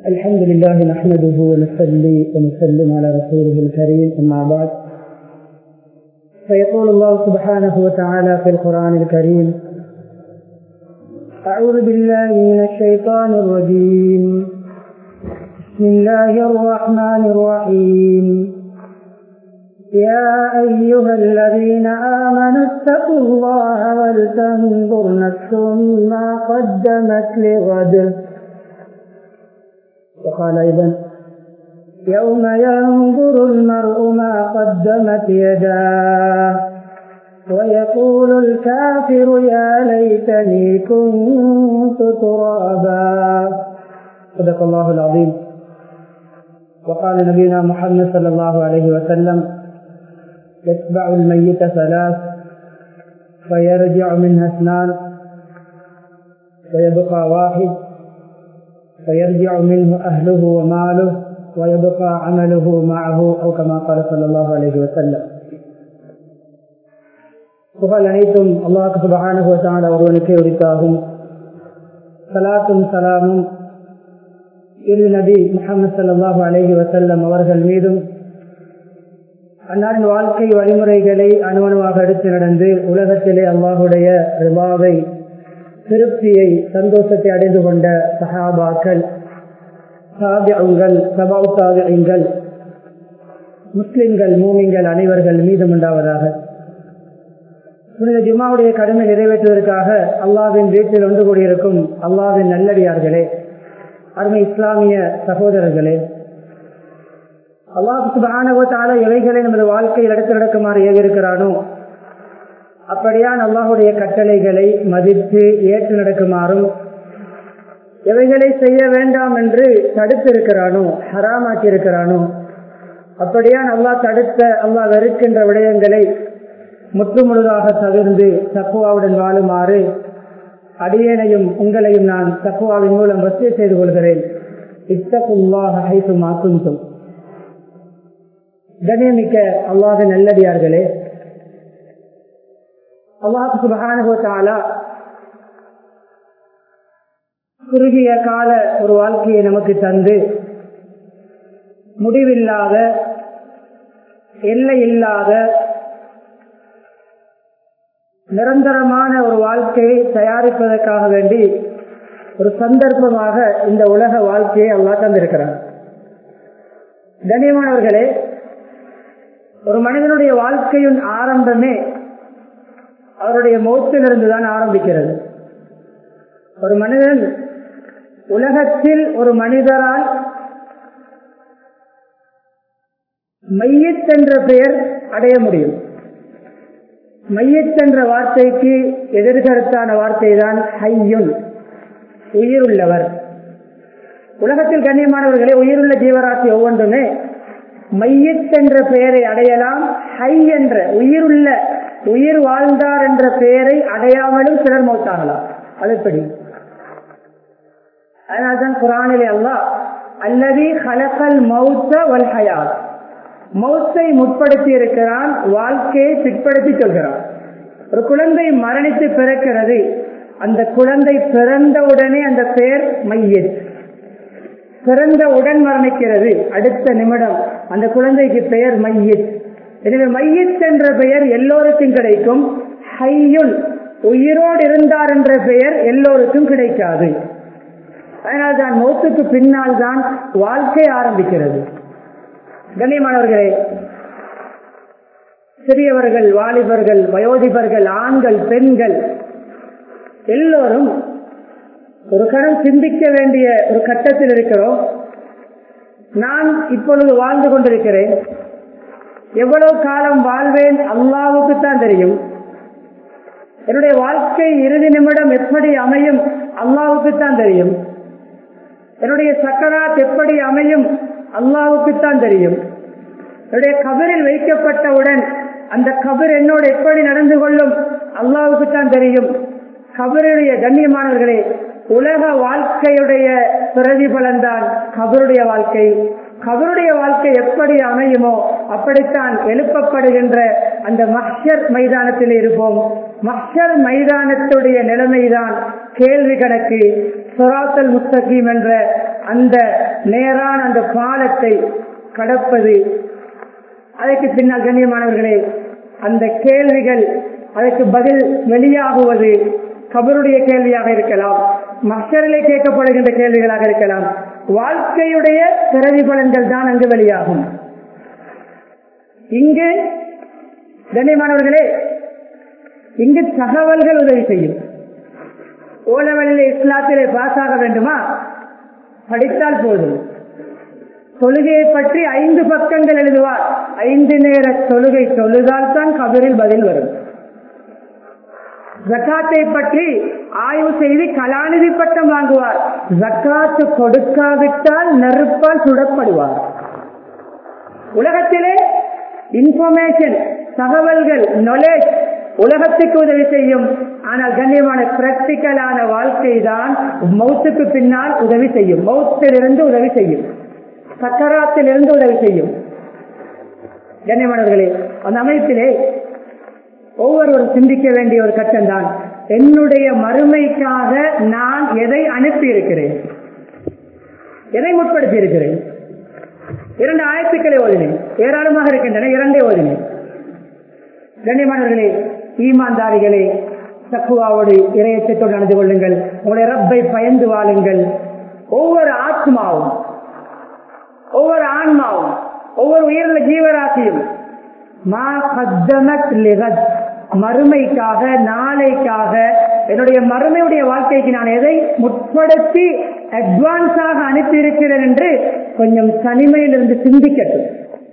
الحمد لله نحمده ونصلي ونسلم على رسوله الكريم أما بعد فيقول الله سبحانه وتعالى في القرآن الكريم أعوذ بالله من الشيطان الرجيم بسم الله الرحمن الرحيم يا أيها الذين آمنوا اتقوا الله ولتنظر نفس ما قدمت لغد وقال أيضا يوم ينظر المرء ما قدمت يداه ويقول الكافر يا ليتني كنت ترابا صدق الله العظيم وقال نبينا محمد صلى الله عليه وسلم يتبع الميت ثلاث فيرجع منها اثنان ويبقى واحد فيرجع منه أهله وماله ويبقى عمله معه أو كما قال صلى الله عليه وسلم புகழ் அனைத்தும் அல்லாஹு சுபகானுபவத்தான ஒருவனுக்கே உரித்தாகும் சலாத்தும் சலாமும் இரு நபி முகமது சல்லாஹு அலஹி வசல்லம் அவர்கள் மீதும் அன்னாரின் வாழ்க்கை வழிமுறைகளை அணுவணுவாக எடுத்து நடந்து உலகத்திலே அல்லாஹுடைய ரிபாவை திருப்தியை சந்தோஷத்தை அடைந்து கொண்ட சஹாபாக்கள் சாபியங்கள் சபாவு சாபியங்கள் முஸ்லிம்கள் மூமிங்கள் அனைவர்கள் மீதும் உண்டாவதாக புனித ஜுமாவுடைய கடமை நிறைவேற்றுவதற்காக அல்லாவின் வீட்டில் ஒன்று கூடியிருக்கும் அல்லாவின் நல்லடியார்களே அருமை இஸ்லாமிய சகோதரர்களே அல்லாஹு சுபானவத்தால எவைகளை நமது வாழ்க்கையில் எடுத்து நடக்குமாறு ஏவிருக்கிறானோ அப்படியான் அல்லாஹுடைய கட்டளைகளை மதித்து ஏற்று நடக்குமாறும் எவைகளை செய்ய வேண்டாம் என்று தடுத்திருக்கிறானோ ஹராமாக்கி இருக்கிறானோ அப்படியான் அல்லாஹ் தடுத்த அல்லாஹ் வெறுக்கின்ற விடயங்களை முற்றுமுழுதாக தவிர்ந்து தக்குவாவுடன் வாழுமாறு அடியேனையும் உங்களையும் நான் தக்குவாவின் மூலம் வசதி செய்து கொள்கிறேன் இத்தகுல்லாக ஹைத்து மாக்கும் கண்ணியமிக்க அல்லாத நல்லடியார்களே அல்லாஹு சுபகானுபவத்தாலா குறுகிய கால ஒரு வாழ்க்கையை நமக்கு தந்து முடிவில்லாத எல்லை இல்லாத நிரந்தரமான ஒரு வாழ்க்கையை தயாரிப்பதற்காக வேண்டி ஒரு சந்தர்ப்பமாக இந்த உலக வாழ்க்கையை அல்லா தந்திருக்கிறார் கண்ணியமானவர்களே ஒரு மனிதனுடைய வாழ்க்கையின் ஆரம்பமே அவருடைய மௌத்திலிருந்து தான் ஆரம்பிக்கிறது ஒரு மனிதன் உலகத்தில் ஒரு மனிதரால் மையத் என்ற பெயர் அடைய முடியும் மையத் என்ற வார்த்தைக்கு எதிர்கருத்தான வார்த்தை தான் ஹையுன் உயிர் உள்ளவர் உலகத்தில் கண்ணியமானவர்களே உயிருள்ள ஜீவராசி ஒவ்வொன்றுமே மையத் என்ற பெயரை அடையலாம் ஹை என்ற உயிருள்ள உயிர் வாழ்ந்தார் என்ற பெயரை அடையாமலும் சிலர் மௌத்தாகலாம் அதுபடி அதனால்தான் குரானிலே அல்லா அல்லது ஹலக்கல் மௌத்த வல் ஹயாத் மௌத்தை முற்படுத்தி இருக்கிறான் வாழ்க்கையை பிற்படுத்தி சொல்கிறான் ஒரு குழந்தை மரணித்து பிறக்கிறது அந்த குழந்தை பிறந்தவுடனே அந்த பெயர் மையத் பிறந்தவுடன் மரணிக்கிறது அடுத்த நிமிடம் அந்த குழந்தைக்கு பெயர் மையத் எனவே மையத் என்ற பெயர் எல்லோருக்கும் கிடைக்கும் ஹையுன் உயிரோடு இருந்தார் என்ற பெயர் எல்லோருக்கும் கிடைக்காது அதனால் தான் மௌத்துக்கு பின்னால் தான் வாழ்க்கை ஆரம்பிக்கிறது கண்ணியமானவர்களே சிறியவர்கள் வாலிபர்கள் வயோதிபர்கள் ஆண்கள் பெண்கள் எல்லோரும் ஒரு கணம் சிந்திக்க வேண்டிய ஒரு கட்டத்தில் இருக்கிறோம் நான் இப்பொழுது வாழ்ந்து கொண்டிருக்கிறேன் எவ்வளவு காலம் வாழ்வேன் அல்லாவுக்கு தான் தெரியும் என்னுடைய வாழ்க்கை இறுதி நிமிடம் எப்படி அமையும் அல்லாவுக்கு தான் தெரியும் என்னுடைய சக்கராத் எப்படி அமையும் அல்லாவுக்கு தான் தெரியும் என்னுடைய கபரில் வைக்கப்பட்டவுடன் அந்த கபர் என்னோடு எப்படி நடந்து கொள்ளும் அல்லாவுக்கு தான் தெரியும் கபருடைய கண்ணியமானவர்களே உலக வாழ்க்கையுடைய பிரதிபலன் தான் கபருடைய வாழ்க்கை கபருடைய வாழ்க்கை எப்படி அமையுமோ அப்படித்தான் எழுப்பப்படுகின்ற அந்த மஹ்ஷர் மைதானத்தில் இருப்போம் மஹ்ஷர் மைதானத்துடைய நிலைமைதான் கேள்வி கணக்கு சுராத்தல் முஸ்தகீம் என்ற அந்த நேரான அந்த பாலத்தை கடப்பது அதற்கு பின்னால் கண்ணியமானவர்களே அந்த கேள்விகள் அதற்கு பதில் வெளியாகுவது கபருடைய கேள்வியாக இருக்கலாம் மக்களிலே கேட்கப்படுகின்ற கேள்விகளாக இருக்கலாம் வாழ்க்கையுடைய பிரதிபலன்கள் தான் அங்கு வெளியாகும் இங்கு கண்ணியமானவர்களே இங்கு தகவல்கள் உதவி செய்யும் ஓலவெளியிலே இஸ்லாத்திலே பாஸ் ஆக வேண்டுமா படித்தால் போதும் தொழுகையை பற்றி ஐந்து பக்கங்கள் எழுதுவார் ஐந்து நேர தொழுகை தொழுதால் தான் கபரில் பதில் வரும் ஜக்காத்தை பற்றி ஆய்வு செய்து கலாநிதி பட்டம் வாங்குவார் ஜக்காத்து கொடுக்காவிட்டால் நெருப்பால் சுடப்படுவார் உலகத்திலே இன்ஃபர்மேஷன் தகவல்கள் நாலேஜ் உலகத்துக்கு உதவி செய்யும் ஆனால் கண்ணியமான பிராக்டிக்கலான வாழ்க்கை தான் மௌத்துக்கு பின்னால் உதவி செய்யும் மௌத்திலிருந்து உதவி செய்யும் சக்கராத்திலிருந்து உதவி செய்யும் கண்ணியமானவர்களே அந்த அமைப்பிலே ஒவ்வொருவரும் சிந்திக்க வேண்டிய ஒரு கட்டம் தான் என்னுடைய மறுமைக்காக நான் எதை அனுப்பி இருக்கிறேன் எதை முற்படுத்தி இருக்கிறேன் இரண்டு ஆயத்துக்களை ஓதினேன் ஏராளமாக இருக்கின்றன இரண்டே ஓதினேன் கண்ணியமானவர்களே ஈமான்தாரிகளே தக்குவாவோடு இறையச்சத்தோடு நடந்து கொள்ளுங்கள் உங்களுடைய ரப்பை பயந்து வாழுங்கள் ஒவ்வொரு ஆத்மாவும் ஒவ்வொரு ஆன்மாவும் ஒவ்வொரு உயிரிழந்த ஜீவராசியும் மா கத்தமத் லிகத் மறுமைக்காக நாளைக்காக என்னுடைய மறுமையுடைய வாழ்க்கைக்கு நான் எதை முற்படுத்தி அட்வான்ஸாக அனுப்பி இருக்கிறேன் என்று கொஞ்சம் தனிமையிலிருந்து சிந்திக்கட்டும்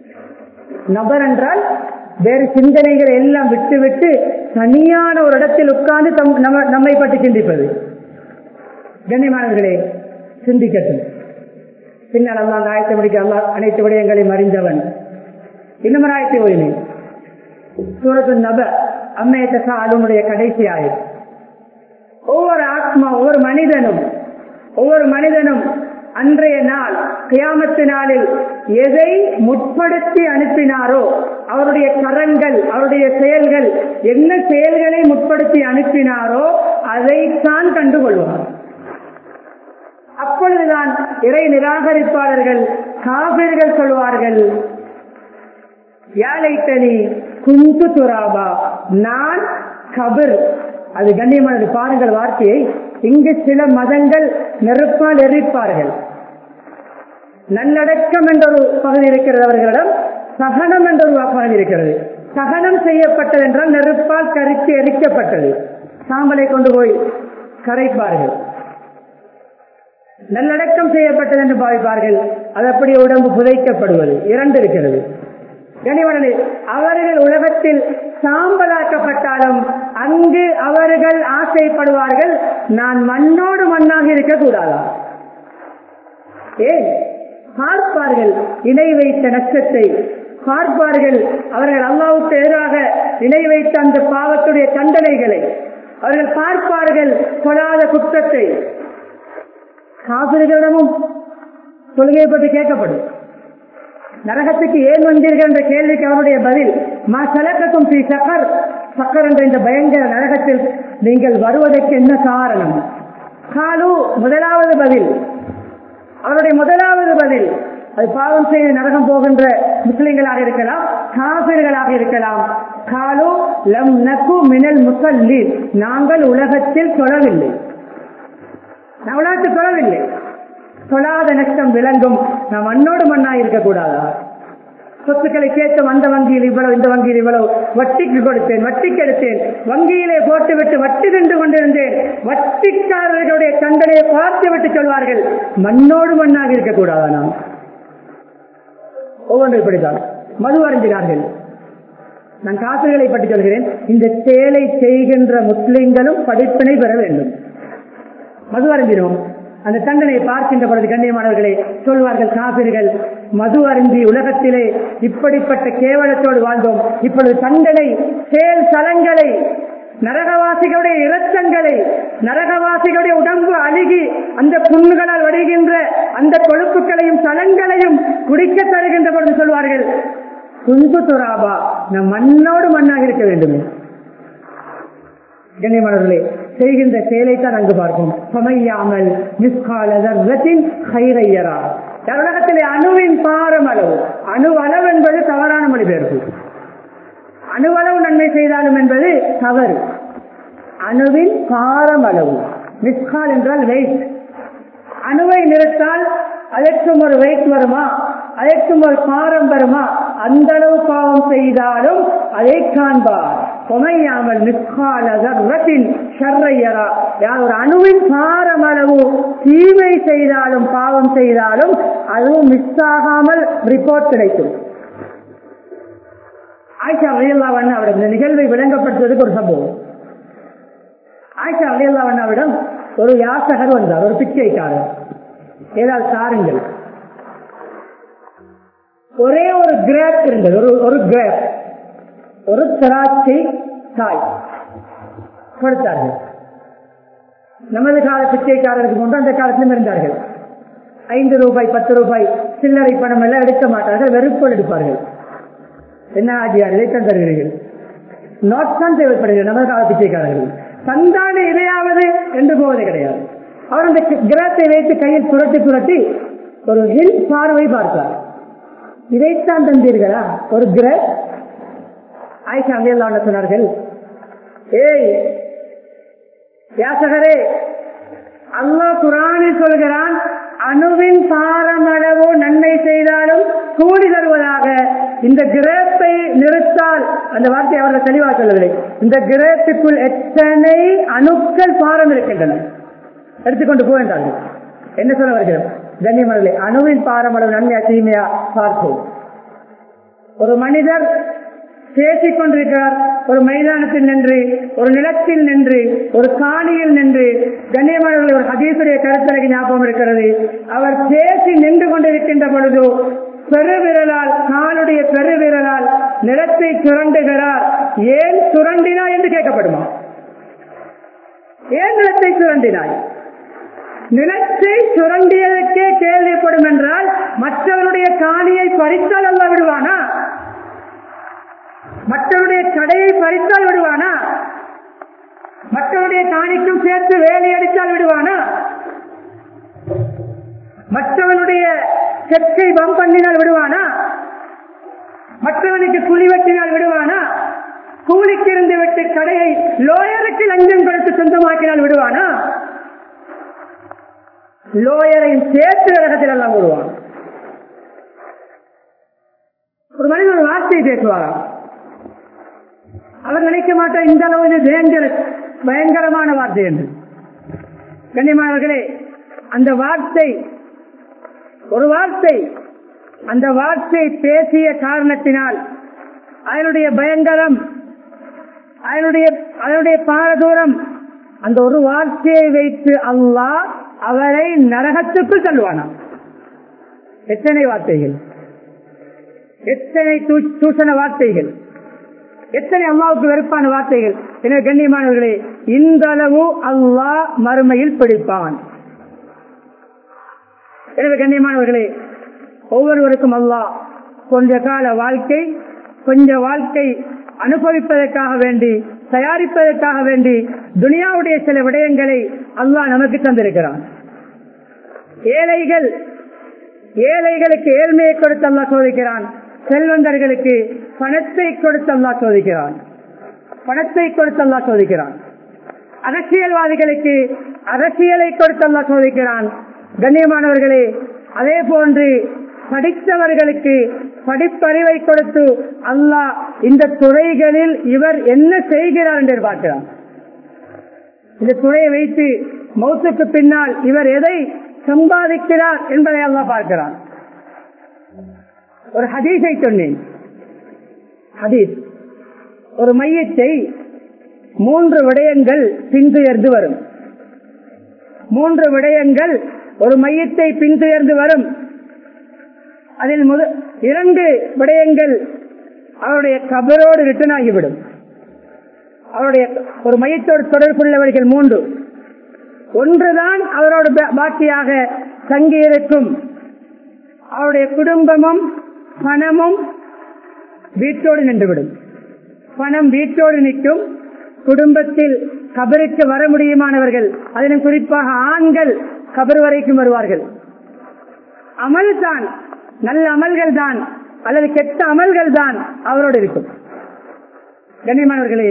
நபர் என்றால் வேறு சிந்தனைகளை எல்லாம் விட்டுவிட்டு தனியான ஒரு இடத்தில் உட்கார்ந்து தம் நம்ம நம்மை பற்றி சிந்திப்பது கண்ணியமானவர்களே சிந்திக்கட்டும் பின்னால் அல்லா அந்த ஆயத்தை முடிக்க அல்லா அனைத்து விடயங்களையும் அறிந்தவன் இன்னும் ஒரு ஆயத்தை ஓடினேன் சூரத்து நப அம்மையத்தசா அதனுடைய கடைசி ஆயம் ஒவ்வொரு ஆத்மா ஒவ்வொரு மனிதனும் ஒவ்வொரு மனிதனும் அன்றைய நாள் கியாமத்து நாளில் எதை முற்படுத்தி அனுப்பினாரோ அவருடைய கரங்கள் அவருடைய செயல்கள் என்ன செயல்களை முற்படுத்தி அனுப்பினாரோ அதைத்தான் கண்டுகொள்வார் அப்பொழுதுதான் இறை நிராகரிப்பாளர்கள் காபிர்கள் சொல்வார்கள் யாழைத்தனி குந்து துராபா நான் கபிர் அது கண்ணியமானது பாருங்கள் வார்த்தையை இங்கு சில மதங்கள் நெருப்பால் எரிப்பார்கள் நல்லடக்கம் என்ற ஒரு பகுதி இருக்கிறது அவர்களிடம் சகனம் என்ற ஒரு பகுதி இருக்கிறது சகனம் செய்யப்பட்டது என்றால் நெருப்பால் கரித்து எரிக்கப்பட்டது சாம்பலை கொண்டு போய் கரைப்பார்கள் நல்லடக்கம் செய்யப்பட்டது என்று பாவிப்பார்கள் அது அப்படி உடம்பு புதைக்கப்படுவது இரண்டு இருக்கிறது கனிவனே அவர்கள் உலகத்தில் சாம்பலாக்கப்பட்டாலும் அங்கு அவர்கள் ஆசைப்படுவார்கள் நான் மண்ணோடு மண்ணாக இருக்கக்கூடாதா ஏன் பார்ப்பார்கள் இணை வைத்த நஷ்டத்தை பார்ப்பார்கள் அவர்கள் அல்லாவுக்கு எதிராக இணை வைத்த அந்த பாவத்துடைய தண்டனைகளை அவர்கள் பார்ப்பார்கள் கொடாத குற்றத்தை காபிர்களிடமும் தொழுகையை பற்றி கேட்கப்படும் நரகத்துக்கு ஏன் வந்தீர்கள் என்ற கேள்விக்கு அவருடைய பதில் மா சலக்கத்தும் ஸ்ரீ சக்கர் சக்கர் என்ற இந்த பயங்கர நரகத்தில் நீங்கள் வருவதற்கு என்ன காரணம் காலு முதலாவது பதில் அவருடைய முதலாவது பதில் அது பாவம் செய்து நரகம் போகின்ற முஸ்லிம்களாக இருக்கலாம் காபிர்களாக இருக்கலாம் காலு லம் நக்கு மினல் முசல்லி நாங்கள் உலகத்தில் தொழவில்லை நான் உலகத்தில் தொழவில்லை தொழாத நஷ்டம் விளங்கும் நாம் மண்ணோடு மண்ணா இருக்கக்கூடாதா சொத்துக்களை கேட்டு வந்த வங்கியில் இவ்வளவு இந்த வங்கியில் இவ்வளவு வட்டிக்கு கொடுத்தேன் வட்டிக்கு எடுத்தேன் வங்கியிலே போட்டுவிட்டு வட்டி நின்று கொண்டிருந்தேன் வட்டிக்காரர்களுடைய தண்டனையை பார்த்து விட்டு சொல்வார்கள் மண்ணோடு மண்ணாக இருக்கக்கூடாதா நாம் ஒவ்வொன்று இப்படிதான் மது அறிஞ்சினார்கள் நான் காசுகளை பற்றி சொல்கிறேன் இந்த செயலை செய்கின்ற முஸ்லிம்களும் படிப்பினை பெற வேண்டும் மது அறிந்தினோம் அந்த தண்டனையை பார்க்கின்ற பொழுது கண்ணியமானவர்களே சொல்வார்கள் காபிர்கள் மது அருந்தி உலகத்திலே இப்படிப்பட்ட கேவலத்தோடு வாழ்ந்தோம் இப்பொழுது தண்டனை செயல் தலங்களை நரகவாசிகளுடைய இரத்தங்களை நரகவாசிகளுடைய உடம்பு அழுகி அந்த புண்ணுகளால் வடிகின்ற அந்த கொழுப்புகளையும் தலங்களையும் குடிக்க தருகின்ற பொழுது சொல்வார்கள் குந்து துராபா நம் மண்ணோடு மண்ணாக இருக்க வேண்டுமே கண்ணியமானவர்களே செய்கின்ற செயலைத்தான் அங்கு பார்ப்போம் சமையாமல் மிஸ்காலதத்தின் கைரையரா உலகத்திலே அணுவின் பாரம் அளவு அணு அளவு என்பது தவறான மொழிபெயர்ப்பு அணுவளவு நன்மை செய்தாலும் என்பது தவறு அணுவின் பாரம் அளவு மிஸ்கால் என்றால் வெயிட் அணுவை நிறுத்தால் அதற்கும் ஒரு வெயிட் வருமா அதற்கும் ஒரு பாரம் வருமா அந்த அளவு பாவம் செய்தாலும் அதை காண்பார் பொமையாமல் நிற்காலதன் ஷர்ரையரா யார் ஒரு அணுவின் பாரம் அளவு தீமை செய்தாலும் பாவம் செய்தாலும் அதுவும் மிஸ் ஆகாமல் ரிப்போர்ட் கிடைக்கும் ஆயிஷா அலியல்லாவன் அவரிடம் இந்த நிகழ்வை விளங்கப்படுத்துவதற்கு ஒரு சம்பவம் ஆயிஷா அலியல்லாவன் அவரிடம் ஒரு யாசகர் வந்தார் ஒரு பிச்சைக்காரர் ஏதாவது சாருங்கள் ஒரே ஒரு கிரேப் இருந்தது ஒரு ஒரு கிரேப் ஒரு திராட்சை காய் கொடுத்தார்கள் நமது கால பிச்சைக்காரருக்கு கொண்டு அந்த காலத்திலும் இருந்தார்கள் ஐந்து ரூபாய் பத்து ரூபாய் சில்லறை பணம் எல்லாம் எடுக்க மாட்டார்கள் வெறுப்போடு எடுப்பார்கள் என்ன ஆஜியார் இதைத்தான் தருகிறீர்கள் நாட் தான் தேவைப்படுகிறது நமது கால பிச்சைக்காரர்கள் தந்தான இதையாவது என்று போவது கிடையாது அவர் அந்த கிரகத்தை வைத்து கையில் சுரட்டி சுரட்டி ஒரு ஹில் பார்வை பார்த்தார் இதைத்தான் தந்தீர்களா ஒரு கிரக் ஆயிஷா அங்கே சொன்னார்கள் ஏய் யாசகரே அல்லாஹ் குரானில் சொல்கிறான் அணுவின் பாரமளவு நன்மை செய்தாலும் கூலி தருவதாக இந்த கிரேப்பை நிறுத்தால் அந்த வார்த்தை அவர்கள் தெளிவாக சொல்லவில்லை இந்த கிரேப்புக்குள் எத்தனை அணுக்கள் பாரம் இருக்கின்றன எடுத்துக்கொண்டு போகின்றார்கள் என்ன சொல்ல வருகிறோம் கண்ணியமர்களே அணுவின் பாரமளவு நன்மையா தீமையா பார்ப்போம் ஒரு மனிதர் பேசிக் கொண்டிருக்கிறார் ஒரு மைதானத்தில் நின்று ஒரு நிலத்தில் நின்று ஒரு காணியில் நின்று கண்ணியமானவர்கள் ஒரு ஹதீசுடைய கருத்தரகு ஞாபகம் இருக்கிறது அவர் பேசி நின்று கொண்டிருக்கின்ற பொழுது பெருவிரலால் காலுடைய பெருவிரலால் நிலத்தை சுரண்டுகிறார் ஏன் சுரண்டினாய் என்று கேட்கப்படுமா ஏன் நிலத்தை சுரண்டினாய் நிலத்தை சுரண்டியதற்கே கேள்விப்படும் என்றால் மற்றவருடைய காணியை பறித்தால் அல்ல விடுவானா மற்றவருடைய கடையை பறித்தால் விடுவானா மற்றவருடைய காணிக்கும் சேர்த்து வேலை அடித்தால் விடுவானா மற்றவனுடைய செக்கை பம் பண்ணினால் விடுவானா மற்றவனுக்கு குழி வெட்டினால் விடுவானா கூலிக்கு இருந்து விட்டு கடையை லோயருக்கு லஞ்சம் கொடுத்து சொந்தமாக்கினால் விடுவானா லோயரையும் சேர்த்து விலகத்தில் எல்லாம் விடுவான் ஒரு மனிதன் ஒரு வார்த்தையை பேசுவாராம் அவர் நினைக்க மாட்டார் இந்த அளவு டேஞ்சரஸ் பயங்கரமான வார்த்தை என்று கண்ணியமானவர்களே அந்த வார்த்தை ஒரு வார்த்தை அந்த வார்த்தை பேசிய காரணத்தினால் அதனுடைய பயங்கரம் அதனுடைய அதனுடைய பாரதூரம் அந்த ஒரு வார்த்தையை வைத்து அல்லாஹ் அவரை நரகத்துக்குள் தள்ளுவானாம் எத்தனை வார்த்தைகள் எத்தனை தூசண வார்த்தைகள் எத்தனை அல்லாவுக்கு வெறுப்பான வார்த்தைகள் எனவே கண்ணியமானவர்களே இந்த அளவு அல்லாஹ் மறுமையில் பிடிப்பான் எனவே கண்ணியமானவர்களே ஒவ்வொருவருக்கும் அல்லாஹ் கொஞ்ச கால வாழ்க்கை கொஞ்ச வாழ்க்கை அனுபவிப்பதற்காக வேண்டி தயாரிப்பதற்காக வேண்டி துனியாவுடைய சில விடயங்களை அல்லாஹ் நமக்கு தந்திருக்கிறான் ஏழைகள் ஏழைகளுக்கு ஏழ்மையை கொடுத்து அல்லா சோதிக்கிறான் செல்வந்தர்களுக்கு பணத்தை கொடுத்து அல்லா சோதிக்கிறான் பணத்தை கொடுத்து அல்லா சோதிக்கிறான் அரசியல்வாதிகளுக்கு அரசியலை கொடுத்து அல்லா சோதிக்கிறான் கண்ணியமானவர்களே அதே போன்று படித்தவர்களுக்கு படிப்பறிவை கொடுத்து அல்லாஹ் இந்த துறைகளில் இவர் என்ன செய்கிறார் என்று பார்க்கிறார் இந்த துறையை வைத்து மௌத்துக்கு பின்னால் இவர் எதை சம்பாதிக்கிறார் என்பதை அல்லாஹ் பார்க்கிறான் ஒரு ஹதீஸை சொன்னேன் ஹதீஸ் ஒரு மையத்தை மூன்று விடயங்கள் பின்துயர்ந்து வரும் மூன்று விடயங்கள் ஒரு மையத்தை பின்துயர்ந்து வரும் அதில் முத இரண்டு விடயங்கள் அவருடைய கபரோடு ரிட்டர்ன் ஆகிவிடும் அவருடைய ஒரு மையத்தோடு தொடர்புள்ளவர்கள் மூன்று ஒன்றுதான் அவரோட பாக்கியாக தங்கியிருக்கும் அவருடைய குடும்பமும் பணமும் வீட்டோடு நின்றுவிடும் பணம் வீட்டோடு நிற்கும் குடும்பத்தில் கபருக்கு வர முடியுமானவர்கள் அதிலும் குறிப்பாக ஆண்கள் கபர் வரைக்கும் வருவார்கள் அமல் தான் நல்ல அமல்கள் தான் அல்லது கெட்ட அமல்கள் தான் அவரோடு இருக்கும் கண்ணியமானவர்களே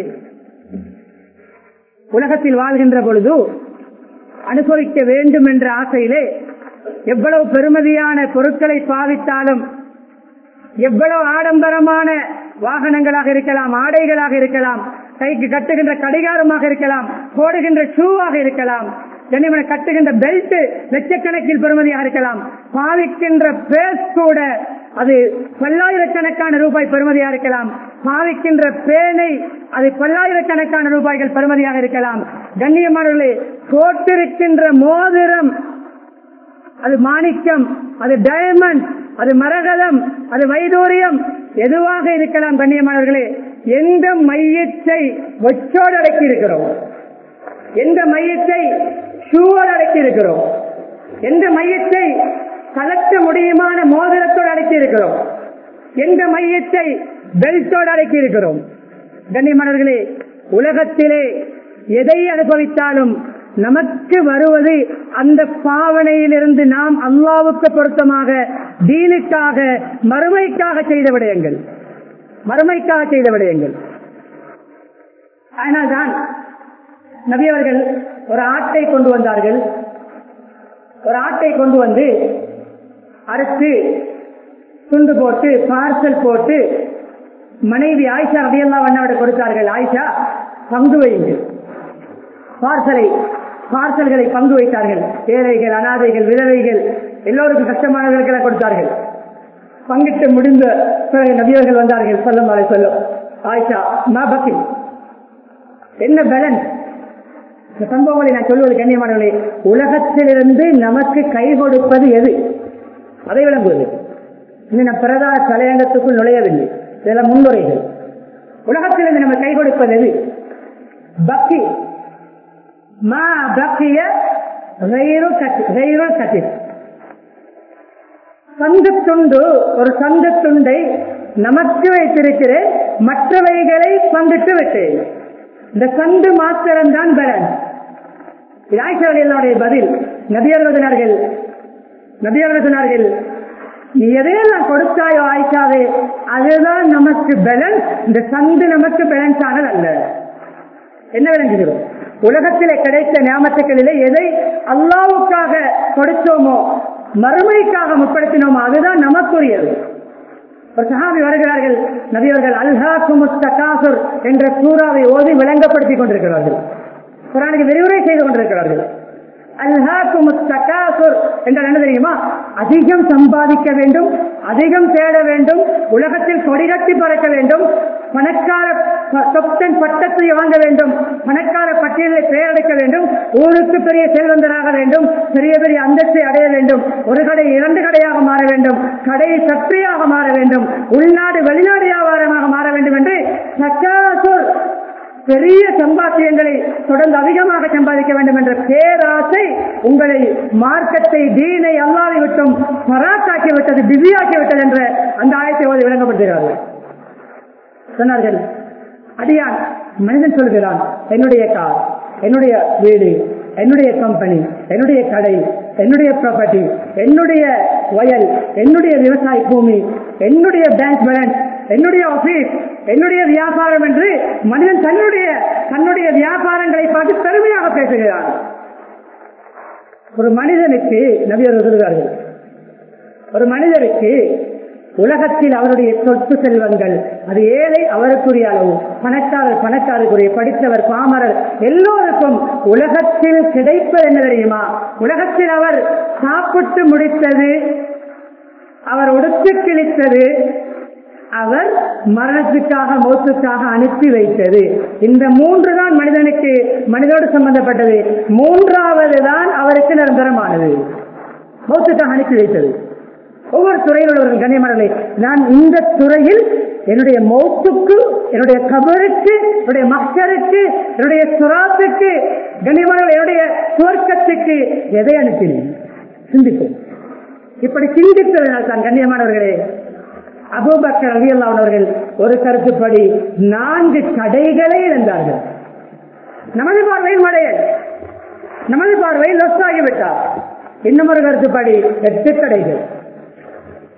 உலகத்தில் வாழ்கின்ற பொழுது அனுபவிக்க வேண்டும் என்ற ஆசையிலே எவ்வளவு பெருமதியான பொருட்களை பாவித்தாலும் எவ்வளவு ஆடம்பரமான வாகனங்களாக இருக்கலாம் ஆடைகளாக இருக்கலாம் கைக்கு கட்டுகின்ற கடிகாரமாக இருக்கலாம் போடுகின்ற ஷூவாக இருக்கலாம் கண்ணியமான கட்டுகின்ற பெல்ட் லட்சக்கணக்கில் பெறுமதியாக இருக்கலாம் பாவிக்கின்ற பேஸ் கூட அது பல்லாயிரக்கணக்கான ரூபாய் பெறுமதியா இருக்கலாம் பாவிக்கின்ற பேனை அது பல்லாயிரக்கணக்கான ரூபாய்கள் பெறுமதியாக இருக்கலாம் கண்ணியமானவர்களே போட்டிருக்கின்ற மோதிரம் அது மாணிக்கம் அது டைமண்ட் அது மரகதம் அது வைடூரியம் எதுவாக இருக்கலாம் கண்ணியமானவர்களே எந்த மையத்தை வச்சோடு அடக்கி இருக்கிறோம் எந்த மையத்தை ஷூவோடு அடக்கி இருக்கிறோம் எந்த மையத்தை கலக்க முடியுமான மோதிரத்தோடு அடக்கி இருக்கிறோம் எந்த மையத்தை பெல்ட்டோடு அடக்கி இருக்கிறோம் கண்ணியமானவர்களே உலகத்திலே எதை அனுபவித்தாலும் நமக்கு வருவது அந்த பாவனையிலிருந்து நாம் அல்லாவுக்கு பொருத்தமாக தீனுக்காக மறுமைக்காக செய்த விடயங்கள் மறுமைக்காக செய்த விடயங்கள் அதனால்தான் நபியவர்கள் ஒரு ஆட்டை கொண்டு வந்தார்கள் ஒரு ஆட்டை கொண்டு வந்து அறுத்து துண்டு போட்டு பார்சல் போட்டு மனைவி ஆயிஷா அபியல்லா வண்ணாவிட கொடுத்தார்கள் ஆயிஷா பங்கு வையுங்கள் பார்சலை பார்சல்களை பங்கு வைத்தார்கள் ஏழைகள் அனாதைகள் விதவைகள் எல்லோருக்கும் கஷ்டமானவர்களுக்கு கொடுத்தார்கள் பங்கிட்டு முடிந்த பிறகு நபியர்கள் வந்தார்கள் சொல்லும் அதை சொல்லும் ஆயிஷா மா பக்கி என்ன பேலன்ஸ் இந்த சம்பவங்களை நான் சொல்வது கண்ணியமானவர்களே உலகத்திலிருந்து நமக்கு கை கொடுப்பது எது அதை விளங்குவது இன்னும் பிரதான தலையங்கத்துக்குள் நுழையவில்லை இதெல்லாம் முன்னுரைகள் உலகத்திலிருந்து நம்ம கை கொடுப்பது எது பக்தி மா பக்திய கட்டி சந்து துண்டு ஒரு சந்து துண்டை நமக்கு வைத்திருக்கிறேன் மற்றவைகளை பங்கிட்டு விட்டேன் இந்த சந்து மாத்திரம்தான் பேலன்ஸ் இதாய்ச்சவர்களுடைய பதில் நபியர்கள் சொன்னார்கள் நபியர்கள் சொன்னார்கள் நீ எதையெல்லாம் கொடுத்தாயோ ஆயிஷாவே அதுதான் நமக்கு பேலன்ஸ் இந்த சந்து நமக்கு பேலன்ஸ் ஆனது அல்ல என்ன விளங்குகிறோம் உலகத்திலே கிடைத்த ஞாபகங்களிலே எதை அல்லாவுக்காக கொடுத்தோமோ மறுமைக்காக முற்படுத்தினோமோ அதுதான் நமக்குரியது ஒரு சஹாபி வருகிறார்கள் நபியவர்கள் அல்ஹாக்கும் தகாசுர் என்ற சூறாவை ஓதி விளங்கப்படுத்திக் கொண்டிருக்கிறார்கள் குரானுக்கு விரிவுரை செய்து கொண்டிருக்கிறார்கள் அல்ஹாக்கும் தகாசுர் என்றால் என்ன தெரியுமா அதிகம் சம்பாதிக்க வேண்டும் அதிகம் தேட வேண்டும் உலகத்தில் கொடிகட்டி பறக்க வேண்டும் பணக்கார சொத்தன் பட்டத்தை வாங்க வேண்டும் பணக்கார பட்டியலை பெயரடைக்க வேண்டும் ஊருக்கு பெரிய செல்வந்தராக வேண்டும் பெரிய பெரிய அந்தஸ்தை அடைய வேண்டும் ஒரு கடை இரண்டு கடையாக மாற வேண்டும் கடை சக்தியாக மாற வேண்டும் உள்நாடு வெளிநாடு வியாபாரமாக மாற வேண்டும் என்று சக்காசுர் பெரிய சம்பாத்தியங்களை தொடர்ந்து அதிகமாக சம்பாதிக்க வேண்டும் என்ற பேராசை உங்களை மார்க்கத்தை தீனை அல்லாவை விட்டும் பராக்காக்கி விட்டது பிஸியாக்கி விட்டது என்ற அந்த ஆயத்தை ஓதி விளங்கப்படுத்துகிறார்கள் சொன்னார்கள் அடியான் மனிதன் சொல்கிறான் என்னுடைய கார் என்னுடைய வீடு என்னுடைய கம்பெனி என்னுடைய கடை என்னுடைய ப்ராப்பர்ட்டி என்னுடைய வயல் என்னுடைய விவசாய பூமி என்னுடைய பேங்க் பேலன்ஸ் என்னுடைய ஆபீஸ் என்னுடைய வியாபாரம் என்று மனிதன் தன்னுடைய தன்னுடைய வியாபாரங்களை பார்த்து பெருமையாக பேசுகிறான் ஒரு மனிதனுக்கு நபியர் சொல்கிறார்கள் ஒரு மனிதருக்கு உலகத்தில் அவருடைய சொத்து செல்வங்கள் அது ஏழை அவருக்குரிய அளவு பணக்காரர் பணக்காரருக்குரிய படித்தவர் பாமரர் எல்லோருக்கும் உலகத்தில் கிடைப்பது என்ன தெரியுமா உலகத்தில் அவர் சாப்பிட்டு முடித்தது அவர் உடுத்து கிழித்தது அவர் மரணத்துக்காக மௌத்துக்காக அனுப்பி வைத்தது இந்த மூன்று தான் மனிதனுக்கு மனிதோடு சம்பந்தப்பட்டது மூன்றாவது தான் அவருக்கு நிரந்தரமானது மௌத்துக்காக அனுப்பி வைத்தது ஒவ்வொரு துறையில் உள்ளவர்கள் கண்ணியமானவர்களே நான் இந்த துறையில் என்னுடைய மௌத்துக்கு என்னுடைய கபருக்கு என்னுடைய மக்களுக்கு என்னுடைய சுராத்துக்கு கண்ணியமானவர்கள் என்னுடைய சுவர்க்கத்துக்கு எதை அனுப்பினேன் சிந்திப்போம் இப்படி சிந்தித்ததனால் தான் கண்ணியமானவர்களே அபூபக்கர் அலியல்லான் அவர்கள் ஒரு கருத்துப்படி நான்கு கடைகளை இழந்தார்கள் நமது பார்வையில் மடையல் நமது பார்வையில் லொஸ் ஆகிவிட்டார் இன்னும் ஒரு கருத்துப்படி எட்டு கடைகள்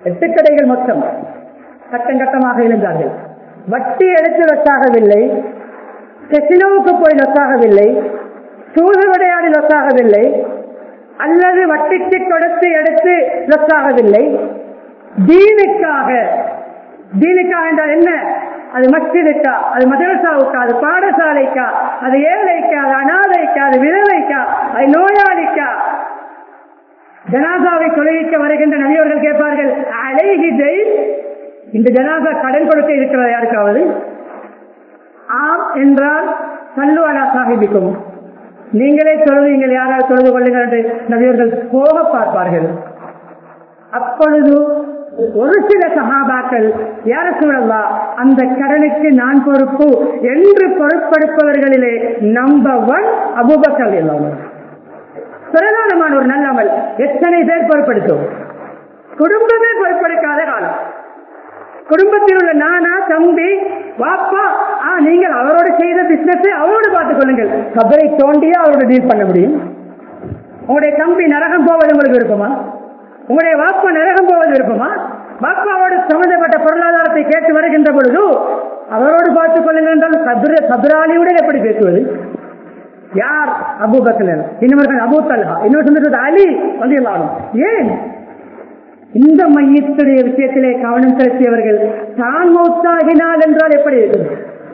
எட்டு கடைகள் மொத்தம் கட்டம் கட்டமாக இருந்தார்கள் வட்டி எடுத்து லொத்தாகவில்லை கெசினோவுக்கு போய் லொத்தாகவில்லை சூது விளையாடி லொத்தாகவில்லை அல்லது வட்டிக்கு கொடுத்து எடுத்து லொத்தாகவில்லை தீனுக்காக தீனுக்காக என்றால் என்ன அது மஸ்ஜிதுக்கா அது மதரசாவுக்கா அது பாடசாலைக்கா அது ஏழைக்கா அது அனாதைக்கா அது விதவைக்கா அது நோயாளிக்கா ஜனாசாவை தொலைவிக்க வருகின்ற நபியவர்கள் கேட்பார்கள் அலைகி ஜெய் இந்த ஜனாசா கடன் கொடுக்க இருக்கிறதா யாருக்காவது ஆம் என்றால் சல்லு அலா சாஹிபிக்கும் நீங்களே தொழுவீங்கள் யாராவது தொழுது கொள்ளுங்கள் என்று நபியவர்கள் போக பார்ப்பார்கள் அப்பொழுது ஒரு சில சகாபாக்கள் யார சூழல்லா அந்த கடனுக்கு நான் பொறுப்பு என்று பொறுப்பெடுப்பவர்களிலே நம்பர் ஒன் அபுபக்கர் இல்லாமல் பிரதானமான ஒரு நல்லமல் எத்தனை பேர் பொறுப்பெடுத்தோம் குடும்பமே பொறுப்பெடுக்காத காலம் குடும்பத்தில் உள்ள நானா தம்பி வாப்பா ஆ நீங்கள் அவரோட செய்த பிசினஸ் அவரோடு பார்த்துக் கொள்ளுங்கள் கபரை தோண்டியா அவரோட டீல் பண்ண முடியும் உங்களுடைய தம்பி நரகம் போவது உங்களுக்கு விருப்பமா உங்களுடைய வாப்பா நரகம் போவது விருப்பமா வாப்பாவோடு சம்பந்தப்பட்ட பொருளாதாரத்தை கேட்டு வருகின்ற பொழுது அவரோடு பார்த்துக் கொள்ளுங்கள் என்றால் சப்ர சப்ராலியுடன் எப்படி பேசுவது யார் அபு பக்கல் இன்னொரு அபு தல்ஹா இன்னொரு சந்தர்ப்பத்தில் அலி வந்து ஏன் இந்த மையத்துடைய விஷயத்திலே கவனம் செலுத்தியவர்கள் தான் மௌத்தாகினால் என்றால் எப்படி இருக்கும்